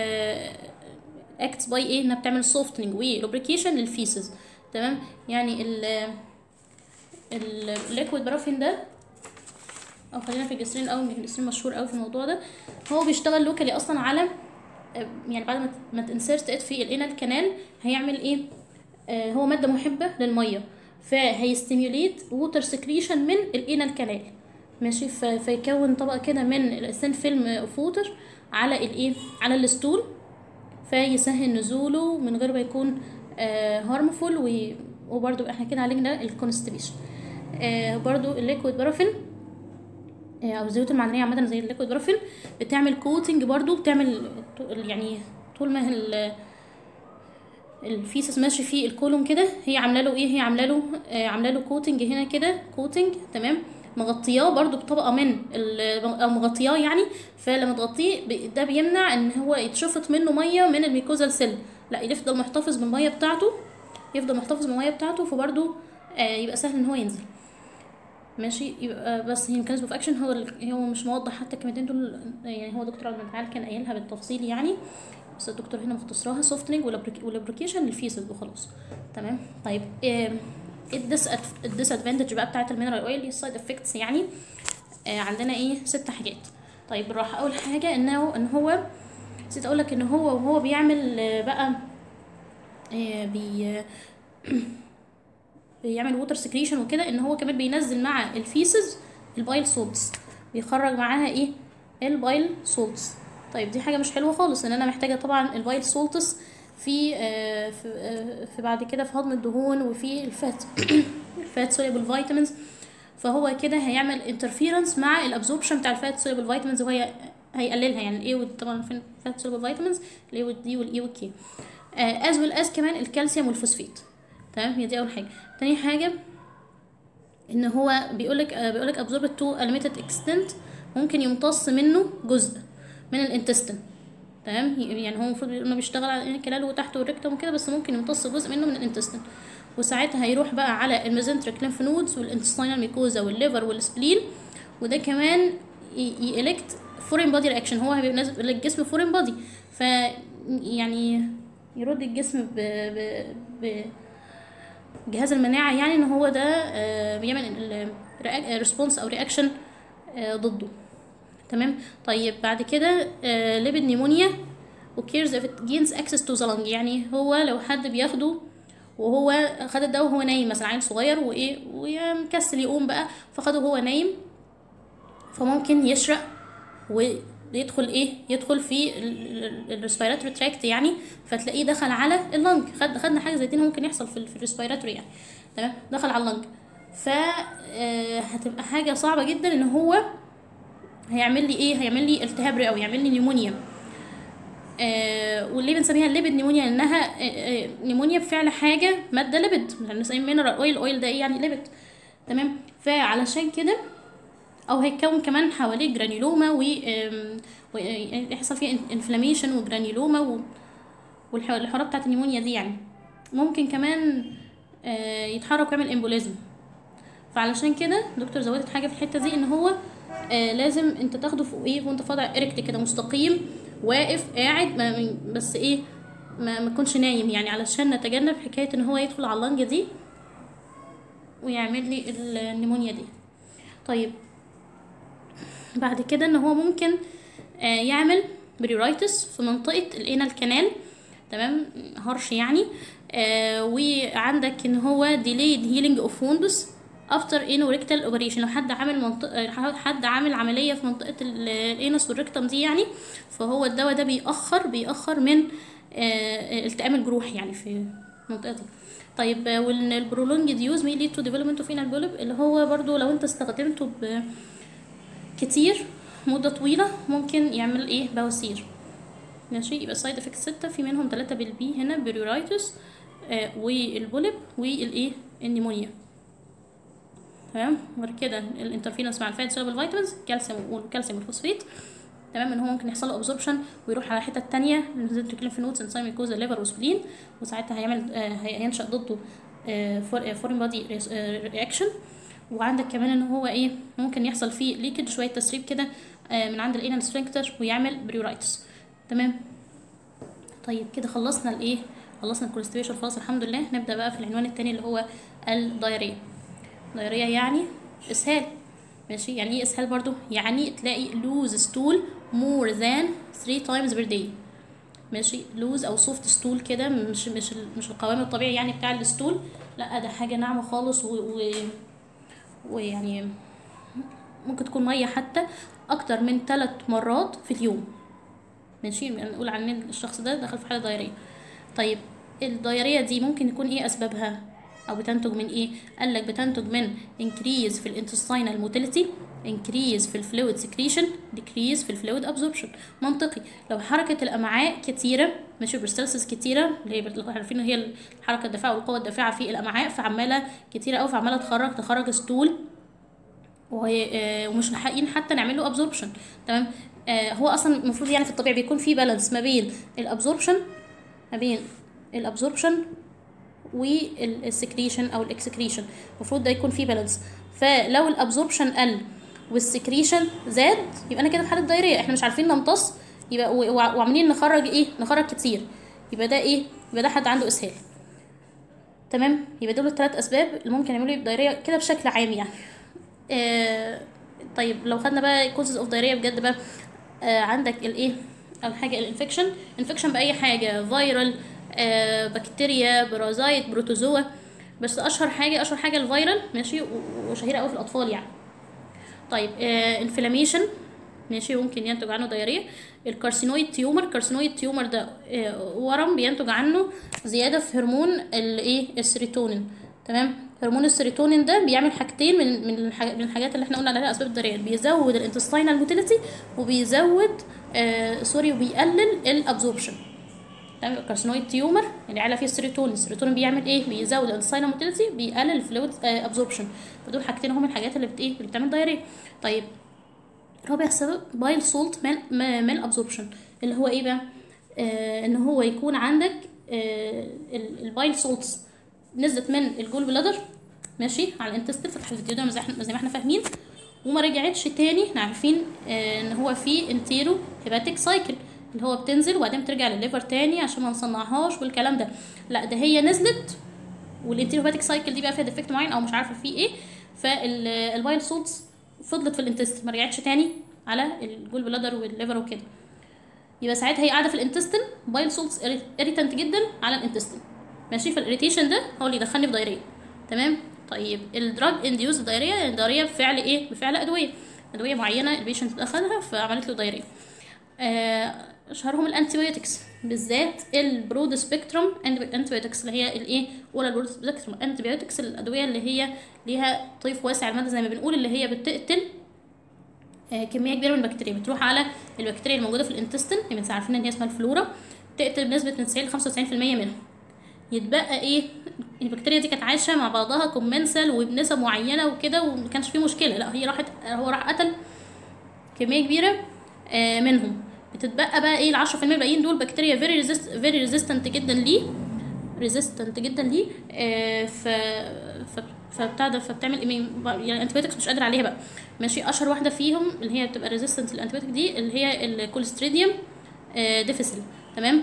Speaker 1: اكتس باي ايه انها بتعمل سوفتنج ولوبريكيشن للفيسز تمام يعني ال الليكويد بارافين ده او خلينا في الجسرين الاول الجسرين مشهور قوي في الموضوع ده هو بيشتغل لوكالي اصلا على يعني بعد ما ما تنسرت ات في الانال كانال هيعمل ايه آه هو ماده محبه للميه فهيستيميوليت ووتر سكريشن من الانال كانال ماشي فيكون طبقه كده من السين فيلم اوف ووتر على الايه على الستول فيسهل نزوله من غير ما يكون آه هارمفول وبرده احنا كده عالجنا الكونستيبيشن آه برضو الليكويد بارافين او الزيوت المعدنيه عامه زي الليكويد بارافين بتعمل كوتنج برضو بتعمل يعني طول ما ال الفيسس ماشي فيه الكولوم كده هي عامله له ايه هي عامله له آه عامله له كوتنج هنا كده كوتنج تمام مغطياه برضو بطبقه من ال- او مغطياه يعني فلما تغطيه ب- ده بيمنع ان هو يتشفط منه ميه من الميكوزال سيل لا يفضل محتفظ بالميه بتاعته يفضل محتفظ بالميه بتاعته فبرضو آه يبقى سهل ان هو ينزل ماشي يبقى بس هي ميكانيزم اوف اكشن هو ال- هو مش موضح حتى الكلمتين دول يعني هو دكتور عبد المتعال كان قايلها بالتفصيل يعني بس الدكتور هنا مختصراها سوفتنج ولابريكيشن للفيسز وخلاص تمام طيب ايه الديس ادفانتج بقى بتاعت المينرال اويل السايد افكتس يعني آه عندنا ايه ست حاجات طيب بالراحه اول حاجه انه ان هو نسيت اقول لك ان هو وهو بيعمل آه، بقى آه بي بيعمل ووتر سكريشن وكده ان هو كمان بينزل مع الفيسز البايل سولتس بيخرج معاها ايه البايل سولتس طيب دي حاجه مش حلوه خالص ان انا محتاجه طبعا البايل سولتس في آه في, آه في بعد كده في هضم الدهون وفي الفات الفات سوليبل فيتامينز فهو كده هيعمل انترفيرنس مع الابزوربشن بتاع الفات سوليبل فيتامينز وهي هيقللها يعني الاي طبعا في الفات سوليبل فيتامينز الاي والدي والاي والكي از ويل از كمان الكالسيوم والفوسفيت تمام هي دي اول حاجه تاني حاجه ان هو بيقولك آه بيقولك absorbed to a limited extent ممكن يمتص منه جزء من الانتستين تمام يعني هو المفروض انه بيشتغل على الكلال وتحت والريكتوم وكده بس ممكن يمتص جزء منه من الانتستين وساعتها هيروح بقى على الميزنتريك lymph نودز والانتستينال ميكوزا والليفر والسبلين وده كمان يelect فورين بودي رياكشن هو هينزل للجسم فورين بودي ف يعني يرد الجسم ب, ب, ب جهاز المناعة يعني ان هو ده آه، بيعمل ريسبونس او رياكشن ضده تمام طيب بعد كده ليبيد نيمونيا occurs if it gains access to the lung يعني هو لو حد بياخده وهو خد الدواء وهو نايم مثلا عيل صغير وايه ومكسل يقوم بقى فخده وهو نايم فممكن يشرق ويدخل ايه يدخل في الريسبيراتوري تراكت يعني فتلاقيه دخل على اللنج خد خدنا حاجه زي دي ممكن يحصل في الريسبيراتوري يعني تمام دخل على اللنج ف آه، هتبقى حاجه صعبه جدا ان هو هيعمل لي ايه هيعمل لي التهاب رئوي يعمل لي نيمونيا آه والليه بنسميها الليبيد نيمونيا لانها آه آه نيمونيا بفعل حاجه ماده ليبيد بنسميها مينرال اويل اويل ده ايه يعني ليبيد تمام فعلشان كده او هيتكون كمان حواليه جرانيلوما و آم، و- يعني يحصل فيه انفلاميشن وجرانيلوما و- والحوارات بتاعت النيمونيا دي يعني ممكن كمان آه، يتحرك ويعمل امبوليزم فعلشان كده دكتور زودت حاجه في الحته دي ان هو آه لازم انت تاخده فوق ايه وانت فاضع اريكت كده مستقيم واقف قاعد ما بس ايه ما ما تكونش نايم يعني علشان نتجنب حكايه ان هو يدخل على اللنجه دي ويعمل لي النيمونيا دي طيب بعد كده ان هو ممكن آه يعمل بريرايتس في منطقه الانال كانال تمام هرش يعني آه وعندك ان هو delayed healing of wounds after rectal operation لو حد عامل منطقة حد عامل عملية في منطقة ال- الانس والريكتم دي يعني فهو الدواء ده بيأخر بيأخر من آه التئام الجروح يعني في المنطقة دي طيب آه، والبرولونج يوز may lead to development of anal polyp اللي هو برضو لو انت استخدمته ب كتير مدة طويلة ممكن يعمل ايه بواسير ماشي يبقى السايد افكت ستة في منهم ثلاثة بالبي هنا بريورايتس آه والبوليب والايه النيمونيا تمام غير كده الانترفيرنس مع الفات سولبل فيتامينز كالسيوم والكالسيوم والفوسفيت تمام ان هو ممكن يحصل له ابزوربشن ويروح على حته تانية الفنتريكولين فينوتس انسايم يكوزا ليفر وسبلين وساعتها هيعمل آه هينشا ضده فورين بادي رياكشن وعندك كمان ان هو ايه ممكن يحصل فيه ليكج شويه تسريب كده آه من عند الانال سفنكتر ويعمل بريورايتس تمام طيب كده خلصنا الايه خلصنا الكونستيبيشن خلاص الحمد لله نبدا بقى في العنوان التاني اللي هو الدايريه دايريه يعني اسهال ماشي يعني ايه اسهال برضو يعني تلاقي لوز ستول مور ذان 3 times per day ماشي لوز او سوفت ستول كده مش مش ال- مش القوام الطبيعي يعني بتاع الستول لا ده حاجه ناعمه خالص و, و ويعني ممكن تكون ميه حتى اكتر من ثلاث مرات في اليوم ماشي يعني نقول عن الشخص ده دخل في حاله دايريه طيب الدايريه دي ممكن يكون ايه اسبابها او بتنتج من ايه قال لك بتنتج من increase في الانتستينال موتيليتي increase في الفلويد سكريشن decrease في الفلويد absorption منطقي لو حركه الامعاء كتيره ماشي برستلسز كتيره اللي هي بت- عارفين ان هي الحركه الدافعه والقوه الدافعه في الامعاء فعماله كتيره قوي فعماله تخرج تخرج ستول وهي- آه، ومش لاحقين حتى نعمل له ابزوربشن تمام آه، هو اصلا المفروض يعني في الطبيعي بيكون في بالانس ما بين الابزوربشن ما بين الابزوربشن والسكريشن او الاكسكريشن المفروض ده يكون في بالانس فلو الابزوربشن قل والسكريشن زاد يبقى انا كده في حاله دايريه احنا مش عارفين نمتص يبقى و- وع- وعاملين نخرج ايه نخرج كتير يبقى ده ايه يبقى ده حد عنده اسهال تمام يبقى دول الثلاث اسباب اللي ممكن يعملوا لي دايريه كده بشكل عام يعني آه طيب لو خدنا بقى كوزز اوف دايريه بجد بقى آه عندك الايه اول حاجه الانفكشن انفكشن باي حاجه فيرال آه بكتيريا بارازايت بروتوزوا بس اشهر حاجه اشهر حاجه الفيرال ماشي و- وشهيره قوي في الاطفال يعني طيب انفلاميشن ماشي ممكن ينتج عنه دايريه الكارسينويد تيومر كارسينويد تيومر ده آه، ورم بينتج عنه زياده في هرمون الايه السيروتونين تمام هرمون السيروتونين ده بيعمل حاجتين من من الحاجات من الحاجات اللي احنا قلنا عليها اسباب الدايريه بيزود الانتستينال موتيليتي وبيزود آه سوري وبيقلل الابزوربشن تمام الكارسينويد تيومر اللي على فيه السيروتونين السيروتونين بيعمل ايه بيزود الانتستينال موتيليتي بيقلل الفلويد ابزوربشن فدول حاجتين هم الحاجات اللي بت ايه اللي بتعمل دايريه طيب رابع سبب بايل سولت مال مال ابزوربشن اللي هو ايه بقى آه ان هو يكون عندك آه البايل سولتس نزلت من الجول بلادر ماشي على الانتستين فتحت الديودم زي, احنا- زي ما احنا فاهمين وما رجعتش تاني احنا عارفين آه ان هو في انتيرو هيباتيك سايكل اللي هو بتنزل وبعدين بترجع للليفر تاني عشان ما نصنعهاش والكلام ده لا ده هي نزلت والانتيروباتيك سايكل دي بقى فيها ديفكت معين او مش عارفه فيه ايه فالبايل سولتس فضلت في الانتستين ما رجعتش تاني على الجول بلادر والليفر وكده يبقى ساعتها هي قاعده في الانتستين بايل سولتس اريتنت جدا على الانتستين ماشي فالاريتيشن ده هو اللي يدخلني في دايريه تمام طيب الدراج انديوز دايريه الدايريه بفعل ايه بفعل ادويه ادويه معينه البيشنت اخذها فعملت له دايريه آه، اشهرهم الانتيبيوتكس بالذات البرود سبيكتروم انتيبيوتكس اللي هي الايه ولا البرود سبيكتروم انتيبيوتكس الادويه اللي هي ليها طيف واسع المدى زي ما بنقول اللي هي بتقتل آه، كميه كبيره من البكتيريا بتروح على البكتيريا الموجوده في الانتستين اللي انت عارفين ان هي اسمها الفلورا تقتل بنسبه من 90 ل 95% منها يتبقى ايه البكتيريا دي كانت عايشه مع بعضها كومنسل وبنسب معينه وكده وما كانش فيه مشكله لا هي راحت هو راح قتل كميه كبيره آه، منهم بتتبقى بقى ايه ال 10% الباقيين دول بكتيريا فيري ريزيست فيري ريزيستنت جدا ليه ريزيستنت جدا ليه آه، ف ف فبتاع ده فبتعمل ايه يعني انتيبيوتكس مش قادر عليها بقى ماشي اشهر واحده فيهم اللي هي بتبقى ريزيستنت للانتيبيوتك دي اللي هي الكوليستريديوم ديفيسل تمام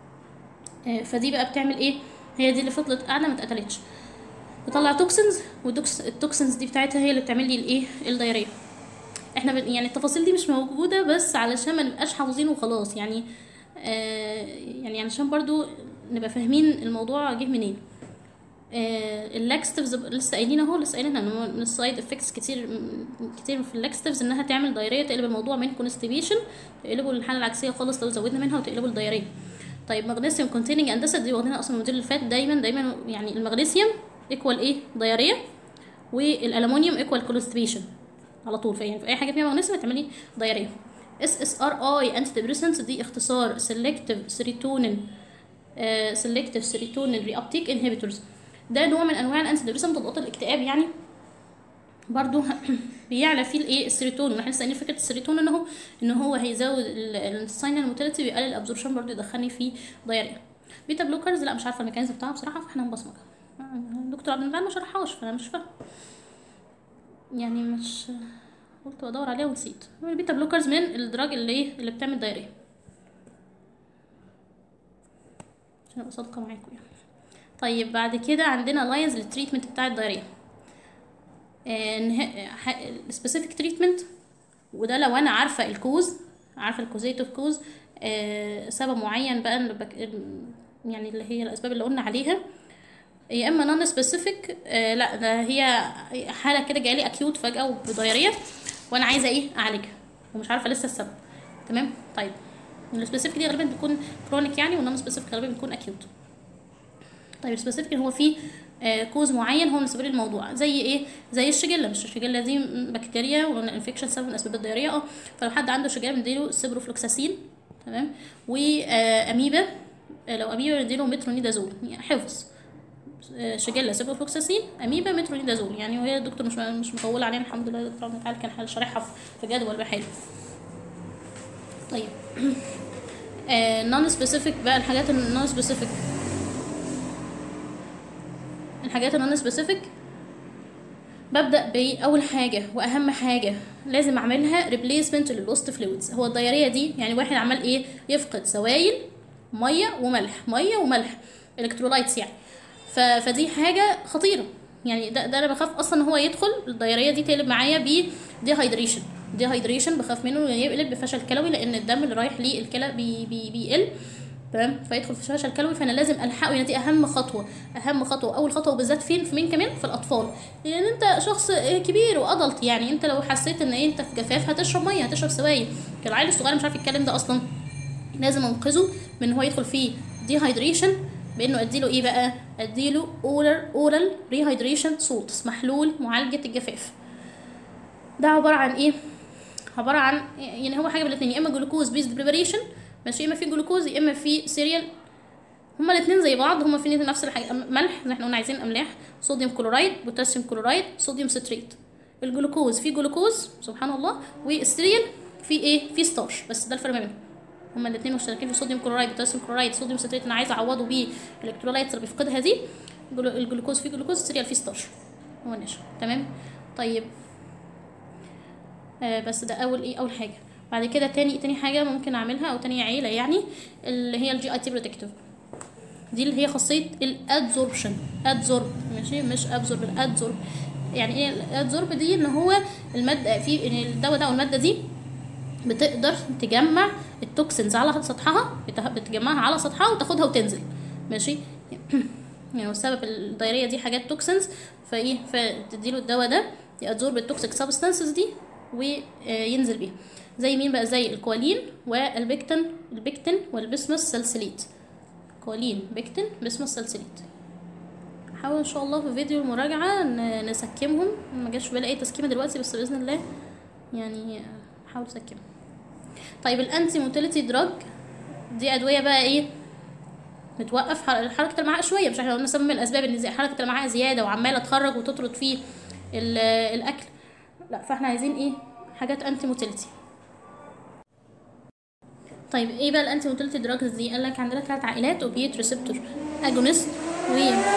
Speaker 1: آه، فدي بقى بتعمل ايه هي دي اللي فضلت قاعده ما اتقتلتش بتطلع توكسنز والتوكسنز دي بتاعتها هي اللي بتعمل لي الايه الدايريه احنا بن يعني التفاصيل دي مش موجوده بس علشان ما نبقاش حافظين وخلاص يعني آه يعني علشان برضو نبقى فاهمين الموضوع جه منين آه اللاكستيفز لسه قايلين اهو لسه قايلين ان هو من السايد افكتس كتير م- كتير في اللاكستيفز انها تعمل دايريه تقلب الموضوع من كونستيبيشن تقلبه للحاله العكسيه خالص لو زودنا منها وتقلبه لدايريه طيب مغنيسيوم كونتيننج اندسة دي واخدينها اصلا من الموديل اللي فات دايما دايما يعني المغنيسيوم ايكوال ايه دايريه والالومنيوم ايكوال كونستيبيشن على طول فيعني في اي حاجه فيها مغنيسيوم هتعملي دايريه اس اس ار اي انتي ديبريسنتس دي اختصار سيلكتيف سيروتونين سيلكتيف سيروتونين ري ابتيك انهبيتورز ده نوع من انواع الانتي ديبريسنت تضغط الاكتئاب يعني برضو بيعلى فيه الايه السيروتونين احنا لسه قايلين فكره السيروتونين اهو ان هو هيزود الساينال موتيليتي ويقلل الابزوربشن برضو يدخلني في دايريا بيتا بلوكرز لا مش عارفه الميكانيزم بتاعها بصراحه فاحنا هنبصمجها الدكتور عبد المنعم ما شرحهاش فانا مش فاهمه يعني مش قلت بدور عليها ونسيت البيتا بلوكرز من الدراج اللي ايه اللي بتعمل دايريا عشان ابقى صادقه معاكم يعني طيب بعد كده عندنا لاينز للتريتمنت بتاع الدايريا سبيسيفيك تريتمنت وده لو انا عارفه الكوز عارفه الكوزيت اوف كوز سبب معين بقى إن بك- يعني اللي هي الاسباب اللي قلنا عليها يا اما نون سبيسيفيك لا ده هي حاله كده جايه لي اكيوت فجاه وبضياريه وانا عايزه ايه اعالجها ومش عارفه لسه السبب تمام طيب السبيسيفيك دي غالبا بتكون كرونيك يعني والنون سبيسيفيك غالبا بتكون اكيوت طيب السبيسيفيك هو فيه آه كوز معين هو مسبب الموضوع زي ايه زي الشجله مش الشجله دي بكتيريا وقلنا انفكشن سبب من اسباب الدياريه اه فلو حد عنده شجله بنديله سيبروفلوكساسين تمام واميبا لو اميبا بنديله مترونيدازول يعني حفظ آه، شجله سيبروفلوكساسين اميبا مترونيدازول يعني وهي الدكتور مش مش مطوله علينا الحمد لله الدكتور عبد العال كان شارحها في- في جدول بحاله طيب نون سبيسيفيك بقى الحاجات النون سبيسيفيك الحاجات النون سبيسيفيك ببدا باول حاجه واهم حاجه لازم اعملها ريبليسمنت للوست فلويدز هو الدياريه دي يعني واحد عمال ايه يفقد سوائل ميه وملح ميه وملح الكترولايتس يعني ف... فدي حاجه خطيره يعني ده, ده انا بخاف اصلا ان هو يدخل الدياريه دي تقلب معايا ب ديهايدريشن ديهايدريشن بخاف منه يقلب بفشل كلوي لان الدم اللي رايح للكلى بي... بي... بيقل تمام فيدخل في فشل كلوي فانا لازم الحقه يعني دي اهم خطوه اهم خطوه اول خطوه وبالذات فين في مين كمان في الاطفال لان انت شخص كبير وادلت يعني انت لو حسيت ان انت في جفاف هتشرب ميه هتشرب سوائل كان العيل الصغير مش عارف يتكلم ده اصلا لازم انقذه من ان هو يدخل فيه ديهايدريشن بانه اديله ايه بقى اديله اورال اورال ريهايدريشن سولت محلول معالجه الجفاف ده عباره عن ايه عباره عن يعني هو حاجه من الاثنين يا اما جلوكوز بيزد بريباريشن ماشي يا اما في جلوكوز يا اما في سيريال هما الاثنين زي بعض هما في نفس الحاجه ملح زي ما احنا قلنا عايزين املاح صوديوم كلورايد بوتاسيوم كلورايد صوديوم ستريت الجلوكوز في جلوكوز سبحان الله والسيريال في ايه في ستارش بس ده الفرق ما بينهم هما الاثنين مشتركين في صوديوم كلورايد بوتاسيوم كلورايد صوديوم ستريت انا عايزه اعوضه بيه الالكترولايتس اللي بيفقدها دي جلو- الجلوكوز فيه جلوكوز السيريال فيه ستارش هو النشا تمام طيب آه بس ده اول ايه اول حاجه بعد كده تاني تاني حاجه ممكن اعملها او تاني عيله يعني اللي هي الجي اي تي بروتكتيف دي اللي هي خاصيه الادزوربشن ادزورب ماشي مش ابزورب الادزورب يعني ايه الادزورب دي ان هو الماده في ان الدواء ده او الماده دي بتقدر تجمع التوكسينز على سطحها بت- بتجمعها على سطحها وتاخدها وتنزل ماشي يعني السبب الدايريه دي حاجات توكسينز فايه فتديله الدواء ده يأبزورب التوكسيك سبستانسز دي وينزل بيها زي مين بقى زي الكوالين والبكتن البكتن والبسمس سلسليت كوالين بكتن بسمس سلسليت حاول ان شاء الله في فيديو المراجعه ن- نسكمهم ما جاش في بالي اي تسكيمه دلوقتي بس باذن الله يعني حاول اسكمهم طيب الانتي موتيليتي دراج دي ادويه بقى ايه بتوقف حر- حركه الامعاء شويه مش احنا قلنا سبب من الاسباب ان زي حركه الامعاء زياده وعماله تخرج وتطرد فيه ال- الاكل لا فاحنا عايزين ايه حاجات انتي موتيليتي طيب ايه بقى الانتي موتيليتي دراجز دي قال لك عندنا ثلاث عائلات اوبيت ريسبتور اجونست و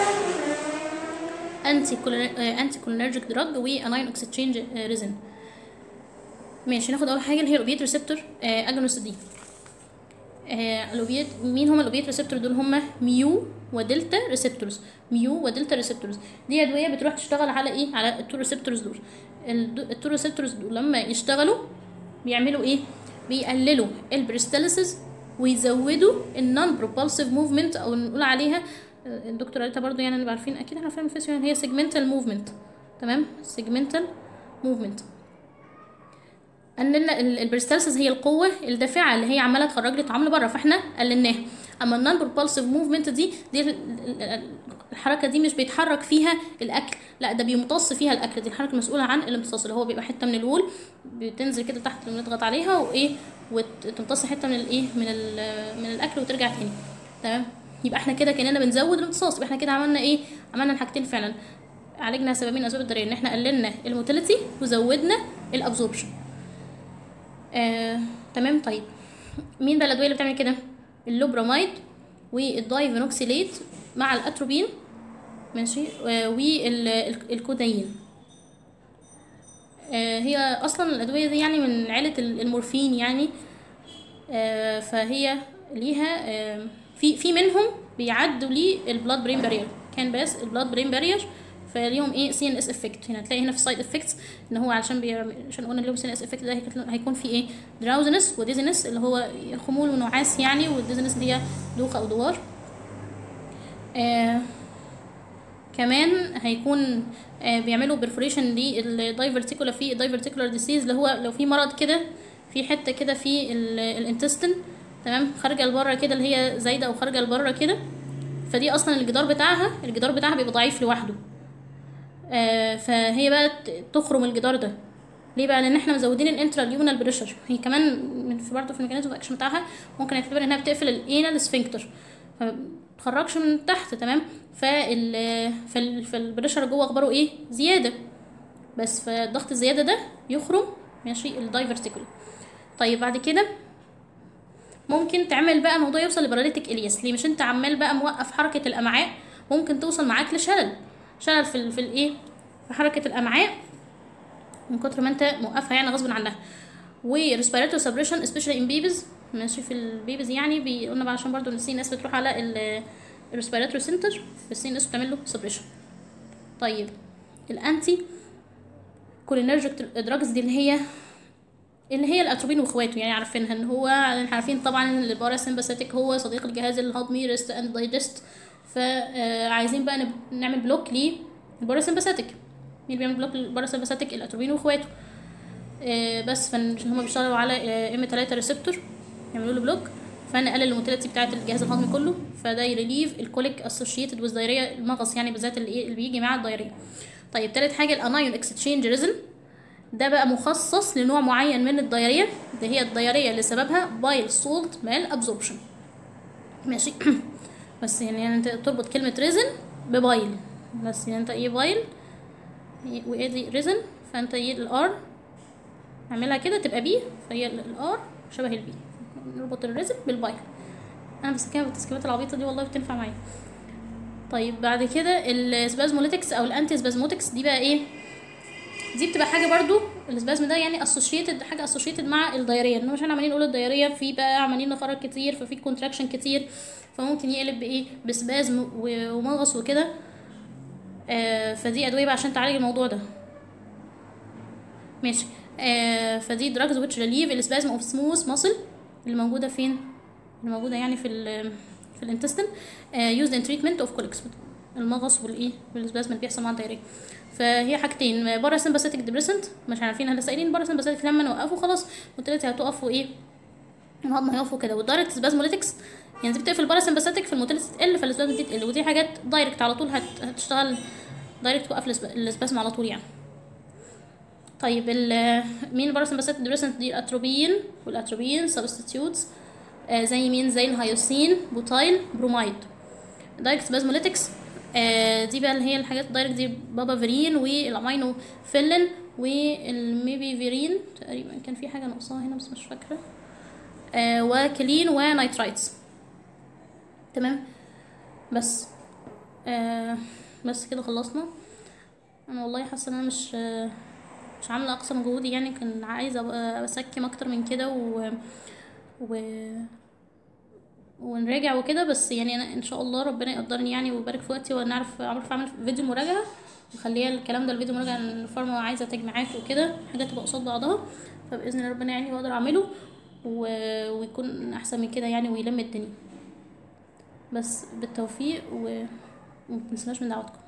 Speaker 1: انتي انتي كولينرجيك دراج واناين اكسشينج ريزن ماشي ناخد اول حاجه اللي هي الاوبيت ريسبتور اجونست دي آه، الاوبيات مين هما الاوبيات ريسبتور دول هما ميو ودلتا ريسبتورز ميو ودلتا ريسبتورز دي ادويه بتروح تشتغل على ايه على التو ريسبتورز دول الد- التو ريسبتورز دول لما يشتغلوا بيعملوا ايه بيقللوا البريستاليسيس ويزودوا النون بروبالسيف موفمنت او نقول عليها آه، الدكتور قالتها برضو يعني نبقى عارفين اكيد احنا فاهمين الفيسيو يعني هي سيجمنتال موفمنت تمام سيجمنتال موفمنت قللنا البريستالسيس هي القوه الدافعه اللي هي عماله تخرج لي طعام لبره فاحنا قللناها اما النون بروبالسيف موفمنت دي دي ال- ال- ال- الحركه دي مش بيتحرك فيها الاكل لا ده بيمتص فيها الاكل دي الحركه المسؤوله عن الامتصاص اللي هو بيبقى حته من الوول بتنزل كده تحت بنضغط عليها وايه وتمتص حته من الايه من ال- من الاكل وترجع تاني تمام يبقى احنا كده كاننا بنزود الامتصاص يبقى احنا كده عملنا ايه عملنا الحاجتين فعلا عالجنا سببين اسباب الضرر ان احنا قللنا الموتيليتي وزودنا الابزوربشن آه، تمام طيب مين بقى الادويه اللي بتعمل كده اللوبراميد والدايفينوكسيليت مع الاتروبين ماشي والكودايين هي اصلا الادويه دي يعني من عيله ال- المورفين يعني آه، فهي ليها آه، في في منهم بيعدوا للبلاد برين بارير كان بس البلاد برين بارير فليهم ايه سي ان اس افكت هنا هتلاقي هنا في السايد افكتس ان هو علشان بي... عشان قلنا لهم سي ان اس افكت ده هيكون- هيكون في ايه دراوزنس وديزنس اللي هو خمول ونعاس يعني والديزنس دي هي دوخه او دوار آه كمان هيكون آه بيعملوا برفوريشن للدايفرتيكولا في الدايفرتيكولار ديسيز اللي هو لو في مرض كده في حته كده في الانتستين تمام خارجه لبره كده اللي هي زايده او خارجه لبره كده فدي اصلا الجدار بتاعها الجدار بتاعها بيبقى ضعيف لوحده آه فهي بقى ت- تخرم الجدار ده ليه بقى لان احنا مزودين الانترا ليونال بريشر هي كمان من في برضه في الميكانيزم اكشن بتاعها ممكن نعتبر انها بتقفل الانال سفنكتر فمتخرجش من تحت تمام فال فال فالبريشر جوه اخباره ايه زياده بس فالضغط الزياده ده يخرم ماشي الدايفرتيكول طيب بعد كده ممكن تعمل بقى موضوع يوصل لباراليتيك الياس ليه مش انت عمال بقى موقف حركه الامعاء ممكن توصل معاك لشلل شلل في ال- في الايه في حركه الامعاء من كتر ما انت موقفها يعني غصب عنها وريسبيراتوري سبريشن سبيشالي ان بيبيز ماشي في البيبيز يعني بي- قلنا بقى عشان برضو السي ناس بتروح على الريسبيراتوري سنتر السي ناس بتعمل له سبريشن طيب الانتي كولينرجيك دراجز دي اللي هي اللي هي الاتروبين واخواته يعني عارفينها ان هو احنا عارفين طبعا ان الباراسمباثيك هو صديق الجهاز الهضمي ريست اند دايجست فعايزين بقى نب- نعمل بلوك للباراسمباثيك مين بيعمل بلوك للباراسمباثيك الاتروبين واخواته آه، بس فن- عشان هما بيشتغلوا على ام 3 ريسبتور يعملوا له بلوك فنقلل الموتيليتي بتاعه الجهاز الهضمي كله فده يريليف الكوليك اسوشيتد ويز دايريا المغص يعني بالذات اللي, إيه- اللي بيجي مع الدايريا طيب تالت حاجه الانايون اكستشينج ريزن ده بقى مخصص لنوع معين من الدايريا ده هي الدايريا اللي سببها بايل سولت مال ابزوربشن ماشي بس يعني انت تربط كلمة ريزن ببايل بس يعني انت ايه بايل وايه دي ريزن فانت ايه الار اعملها كده تبقى بي فهي الار شبه البي نربط الريزن بالبايل انا بس كده التسكيبات العبيطة دي والله بتنفع معايا طيب بعد كده السبازموليتكس او الانتي سبازموتكس دي بقى ايه دي بتبقى حاجه برضو السبازم ده يعني اسوشيتد حاجه اسوشيتد مع الدايريه انه عشان عمالين نقول الدايريه في بقى عمالين نخرج كتير ففي كونتراكشن كتير فممكن يقلب بايه بسبازم و- ومغص وكده آه فدي ادويه بقى عشان تعالج الموضوع ده ماشي آه فدي دراجز ويتش ريليف السبازم اوف سموث ماسل اللي موجوده فين اللي موجوده يعني في ال في الانتستين يوزد ان تريتمنت اوف كوليكس المغص والايه والسبازم اللي بيحصل مع الدايريه فهي حاجتين بارا سمباثيك ديبريسنت مش عارفين احنا سائلين بارا سمباثيك لما نوقفه خلاص قلت هتقف وايه الهضم هيقف وكده والدايركت سبازموليتكس يعني دي بتقفل البارا سمباثيك في الموتيلتي تقل فالسبازم دي تقل ودي حاجات دايركت على طول هت... هتشتغل دايركت توقف السب- السبازم على طول يعني طيب ال مين البارا سمباثيك ديبريسنت دي الاتروبين والاتروبين سبستيتيوتس آه زي مين زي الهيوسين بوتايل برومايد دايركت سبازموليتكس آه دي بقى اللي هي الحاجات الدايركت دي بابا فيرين والامينو فيلن والميبي فيرين تقريبا كان في حاجه ناقصاها هنا بس مش فاكره آه وكلين ونايترايتس تمام بس آه بس كده خلصنا انا والله حاسه ان انا مش آه مش عامله اقصى مجهودي يعني كان عايزه ابقى اسكم اكتر من كده و و ونراجع وكده بس يعني انا ان شاء الله ربنا يقدرني يعني ويبارك في وقتي ونعرف اعرف اعمل فيديو مراجعه وخليها الكلام ده الفيديو مراجعه ان الفارما عايزه تجميعات وكده حاجات تبقى قصاد بعضها فباذن الله ربنا يعني واقدر اعمله و... ويكون احسن من كده يعني ويلم الدنيا بس بالتوفيق و... ومتنسناش من دعوتكم